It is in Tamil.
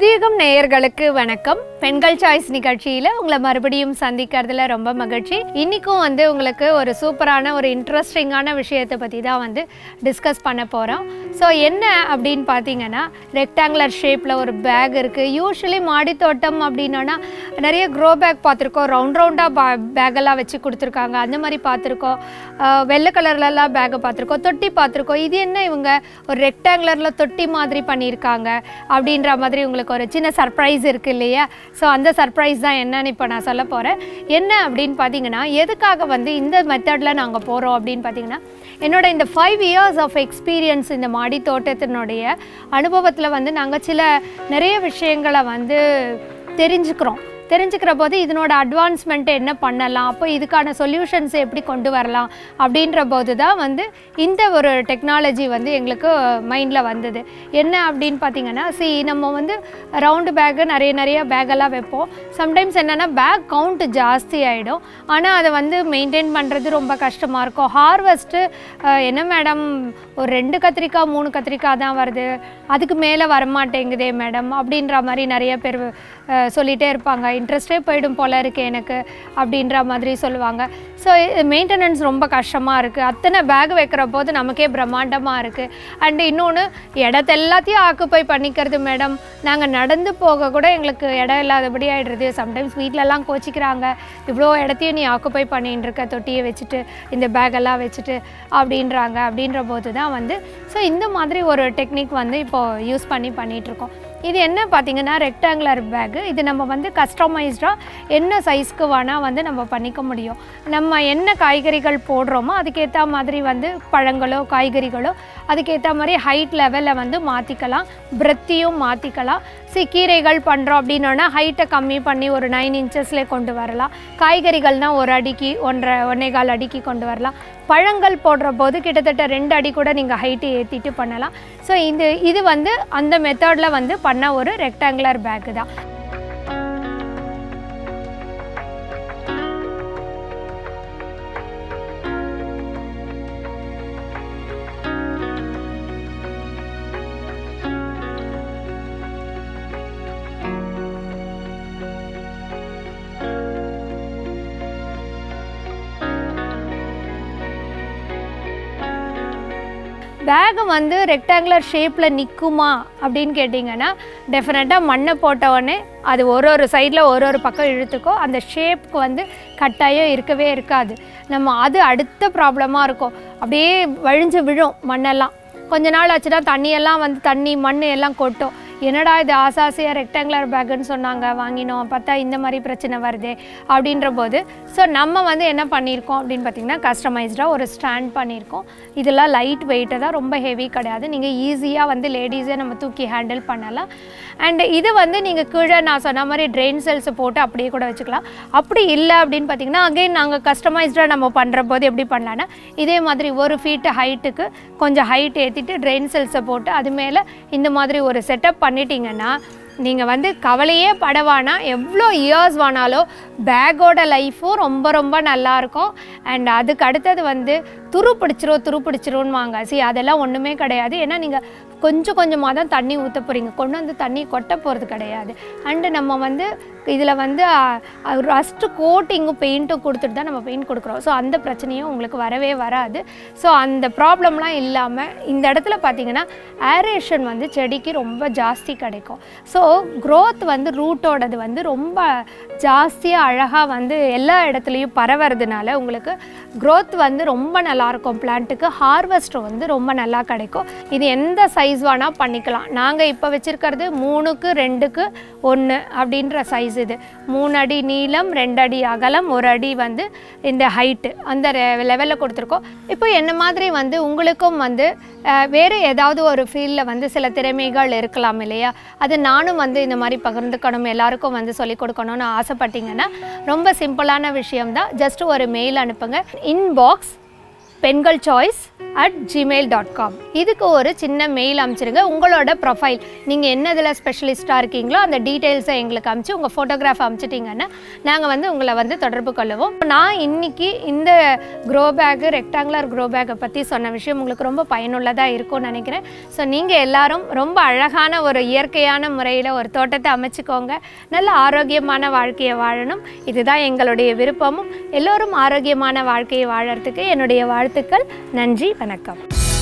புதியகம் நேயர்களுக்கு வணக்கம் பெண்கள் சாய்ஸ் நிகழ்ச்சியில் உங்களை மறுபடியும் சந்திக்கிறதுல ரொம்ப மகிழ்ச்சி இன்றைக்கும் வந்து உங்களுக்கு ஒரு சூப்பரான ஒரு இன்ட்ரெஸ்டிங்கான விஷயத்தை பற்றி தான் வந்து டிஸ்கஸ் பண்ண போகிறோம் ஸோ என்ன அப்படின்னு பார்த்தீங்கன்னா ரெக்டாங்குலர் ஷேப்பில் ஒரு பேக் இருக்குது யூஸ்வலி மாடி தோட்டம் அப்படின்னா நிறைய க்ரோ பேக் பார்த்துருக்கோம் ரவுண்ட் ரவுண்டாக பா பேக்கெல்லாம் வச்சு கொடுத்துருக்காங்க அந்த மாதிரி பார்த்துருக்கோம் ஆஹ் வெள்ளை கலர்லலாம் பேக்கை பார்த்துருக்கோம் தொட்டி பார்த்துருக்கோம் இது என்ன இவங்க ஒரு ரெக்டாங்குலரில் தொட்டி மாதிரி பண்ணியிருக்காங்க அப்படின்ற மாதிரி உங்களுக்கு ஒரு சின்ன சர்ப்ரைஸ் இருக்குது இல்லையா ஸோ அந்த சர்ப்ரைஸ் தான் என்னன்னு இப்போ நான் சொல்ல போகிறேன் என்ன அப்படின்னு பார்த்தீங்கன்னா எதுக்காக வந்து இந்த மெத்தடில் நாங்கள் போகிறோம் அப்படின்னு பார்த்தீங்கன்னா என்னோட இந்த ஃபைவ் இயர்ஸ் ஆஃப் எக்ஸ்பீரியன்ஸ் இந்த மாடி தோட்டத்தினுடைய அனுபவத்தில் வந்து நாங்கள் சில நிறைய விஷயங்களை வந்து தெரிஞ்சுக்கிறோம் தெரிஞ்சுக்கிற போது இதனோட அட்வான்ஸ்மெண்ட் என்ன பண்ணலாம் அப்போ இதுக்கான சொல்யூஷன்ஸ் எப்படி கொண்டு வரலாம் அப்படின்ற போது தான் வந்து இந்த ஒரு டெக்னாலஜி வந்து எங்களுக்கு மைண்டில் வந்தது என்ன அப்படின்னு பார்த்தீங்கன்னா சி நம்ம வந்து ரவுண்டு பேக்கு நிறைய நிறைய பேக்கெல்லாம் வைப்போம் சம்டைம்ஸ் என்னென்னா பேக் கவுண்ட் ஜாஸ்தி ஆகிடும் ஆனால் அதை வந்து மெயின்டைன் பண்ணுறது ரொம்ப கஷ்டமாக இருக்கும் ஹார்வெஸ்ட்டு என்ன மேடம் ஒரு ரெண்டு கத்திரிக்காய் மூணு கத்திரிக்காய் தான் வருது அதுக்கு மேலே வரமாட்டேங்குதே மேடம் அப்படின்ற மாதிரி நிறைய பேர் அஹ், சொல்லிகிட்டே இருப்பாங்க இன்ட்ரெஸ்டே போயிடும் போல இருக்கு எனக்கு அப்படின்ற மாதிரி சொல்லுவாங்க ஸோ மெயின்டெனன்ஸ் ரொம்ப கஷ்டமாக இருக்குது அத்தனை பேக் வைக்கிற போது நமக்கே பிரம்மாண்டமாக இருக்குது அண்டு இன்னொன்று இடத்த எல்லாத்தையும் ஆக்குப்பை பண்ணிக்கிறது மேடம் நாங்கள் நடந்து போக கூட எங்களுக்கு இடம் இல்லாதபடி ஆகிடுறது சம்டைம்ஸ் வீட்டிலலாம் கோச்சிக்கிறாங்க இவ்வளோ இடத்தையும் நீ ஆக்குப்பை பண்ணிட்டு இருக்க தொட்டியை வச்சுட்டு இந்த பேக்கெல்லாம் வச்சுட்டு அப்படின்றாங்க அப்படின்ற போது தான் வந்து ஸோ இந்த மாதிரி ஒரு டெக்னிக் வந்து இப்போது யூஸ் பண்ணி பண்ணிகிட்ருக்கோம் இது என்ன பார்த்தீங்கன்னா ரெக்டாங்குலர் பேக்கு இது நம்ம வந்து கஸ்டமைஸ்டாக என்ன சைஸ்க்கு வேணால் வந்து நம்ம பண்ணிக்க முடியும் நம்ம என்ன காய்கறிகள் போடுறோமோ அதுக்கேற்ற மாதிரி வந்து பழங்களோ காய்கறிகளோ அதுக்கேற்ற மாதிரி ஹைட் லெவலில் வந்து மாற்றிக்கலாம் பிரெத்தியும் மாற்றிக்கலாம் சி கீரைகள் பண்ணுறோம் அப்படின்னோன்னா ஹைட்டை கம்மி பண்ணி ஒரு நைன் இன்ச்சஸ்லேயே கொண்டு வரலாம் காய்கறிகள்னால் ஒரு அடிக்கு ஒன்றரை ஒன்றே கால் அடிக்கு கொண்டு வரலாம் பழங்கள் போடுற போது கிட்டத்தட்ட ரெண்டு அடி கூட நீங்கள் ஹைட்டு ஏற்றிட்டு பண்ணலாம் ஸோ இது இது வந்து அந்த மெத்தடில் வந்து பண்ண ஒரு ரெக்டாங்குலர் பேக்கு தான் பேக் வந்து ரெக்டாங்குலர் ஷேப்பில் நிற்குமா அப்படின்னு கேட்டிங்கன்னா டெஃபினட்டாக மண்ணை போட்ட உடனே அது ஒரு ஒரு சைடில் ஒரு ஒரு பக்கம் இழுத்துக்கோ அந்த ஷேப்புக்கு வந்து கட்டாயம் இருக்கவே இருக்காது நம்ம அது அடுத்த ப்ராப்ளமாக இருக்கும் அப்படியே வழிஞ்சு விழும் மண்ணெல்லாம் கொஞ்ச நாள் ஆச்சுன்னா தண்ணியெல்லாம் வந்து தண்ணி மண் எல்லாம் கொட்டும் என்னடா இது ஆசாசியாக ரெக்டாங்குலர் பேக்குன்னு சொன்னாங்க வாங்கினோம் பார்த்தா இந்த மாதிரி பிரச்சனை வருதே அப்படின்ற போது ஸோ நம்ம வந்து என்ன பண்ணியிருக்கோம் அப்படின்னு பார்த்தீங்கன்னா கஸ்டமைஸ்டாக ஒரு ஸ்டாண்ட் பண்ணியிருக்கோம் இதெல்லாம் லைட் வெயிட்டை தான் ரொம்ப ஹெவி கிடையாது நீங்கள் ஈஸியாக வந்து லேடிஸே நம்ம தூக்கி ஹேண்டில் பண்ணலாம் அண்ட் இது வந்து நீங்கள் கீழே நான் சொன்ன மாதிரி ட்ரெயின் செல்ஸை போட்டு அப்படியே கூட வச்சுக்கலாம் அப்படி இல்லை அப்படின்னு பார்த்தீங்கன்னா அகைன் நாங்கள் கஸ்டமைஸ்டாக நம்ம பண்ணுற போது எப்படி பண்ணலான்னா இதே மாதிரி ஒரு ஃபீட்டு ஹைட்டுக்கு கொஞ்சம் ஹைட் ஏற்றிட்டு ட்ரெயின் செல்ஸை போட்டு அது மேலே இந்த மாதிரி ஒரு செட்டப் பண்ணிட்டீங்கன்னா நீங்கள் வந்து கவலையே படவானா எவ்வளோ இயர்ஸ் வானாலும் பேக்கோட லைஃப்பும் ரொம்ப ரொம்ப நல்லாயிருக்கும் அண்ட் அதுக்கு அடுத்தது வந்து துரு பிடிச்சிரும் துரு பிடிச்சிரும்னு வாங்க சி அதெல்லாம் ஒன்றுமே கிடையாது ஏன்னா நீங்கள் கொஞ்சம் கொஞ்சமாக தான் தண்ணி ஊற்ற போகிறீங்க கொண்டு வந்து தண்ணி கொட்ட போகிறது கிடையாது அண்டு நம்ம வந்து இதில் வந்து ரஸ்ட்டு கோட்டிங்கும் பெயிண்ட்டும் கொடுத்துட்டு தான் நம்ம பெயிண்ட் கொடுக்குறோம் ஸோ அந்த பிரச்சனையும் உங்களுக்கு வரவே வராது ஸோ அந்த ப்ராப்ளம்லாம் இல்லாமல் இந்த இடத்துல பார்த்தீங்கன்னா ஏரேஷன் வந்து செடிக்கு ரொம்ப ஜாஸ்தி கிடைக்கும் ஸோ க்ரோத் வந்து ரூட்டோடது வந்து ரொம்ப ஜாஸ்தியாக அழகாக வந்து எல்லா இடத்துலையும் பரவறதுனால உங்களுக்கு க்ரோத் வந்து ரொம்ப நல்லாயிருக்கும் பிளான்ட்டுக்கு ஹார்வெஸ்ட் வந்து ரொம்ப நல்லா கிடைக்கும் இது எந்த சைஸ் வேணால் பண்ணிக்கலாம் நாங்கள் இப்போ வச்சுருக்கிறது மூணுக்கு ரெண்டுக்கு ஒன்று அப்படின்ற சைஸ் இது மூணு அடி நீளம் ரெண்டு அடி அகலம் ஒரு அடி வந்து இந்த ஹைட்டு அந்த லெவலில் கொடுத்துருக்கோம் இப்போ என்ன மாதிரி வந்து உங்களுக்கும் வந்து அஹ், வேறு ஏதாவது ஒரு ஃபீல்டில் வந்து சில திறமைகள் இருக்கலாம் இல்லையா அது நானும் வந்து இந்த மாதிரி பகிர்ந்துக்கணும் எல்லாருக்கும் வந்து சொல்லிக் கொடுக்கணும்னு ஆசைப்பட்டீங்கன்னா ரொம்ப சிம்பிளான விஷயம்தான் ஜஸ்ட் ஒரு மெயில் அனுப்புங்க இன்பாக்ஸ் பெண்கள் choice at Gmail dot com இதுக்கு ஒரு சின்ன மெயில் அனுப்பிச்சிருங்க உங்களோட ப்ரொஃபைல் நீங்கள் என்ன இதில் ஸ்பெஷலிஸ்ட்டாக இருக்கீங்களோ அந்த டீட்டெயில்ஸை எங்களுக்கு அனுப்பிச்சு உங்கள் ஃபோட்டோகிராஃப் அனுப்பிச்சிட்டிங்கன்னா நாங்கள் வந்து உங்களை வந்து தொடர்பு கொள்ளுவோம் நான் இன்னைக்கு இந்த க்ரோ பேக்கு ரெக்டாங்குலர் க்ரோ பேக்கை பற்றி சொன்ன விஷயம் உங்களுக்கு ரொம்ப பயனுள்ளதாக இருக்கும்னு நினைக்கிறேன் ஸோ நீங்கள் எல்லாரும் ரொம்ப அழகான ஒரு இயற்கையான முறையில் ஒரு தோட்டத்தை அமைச்சுக்கோங்க நல்ல ஆரோக்கியமான வாழ்க்கையை வாழணும் இதுதான் எங்களுடைய விருப்பமும் எல்லோரும் ஆரோக்கியமான வாழ்க்கையை வாழறதுக்கு என்னுடைய வாழ்த்துக்கள் நன்றி வணக்கம்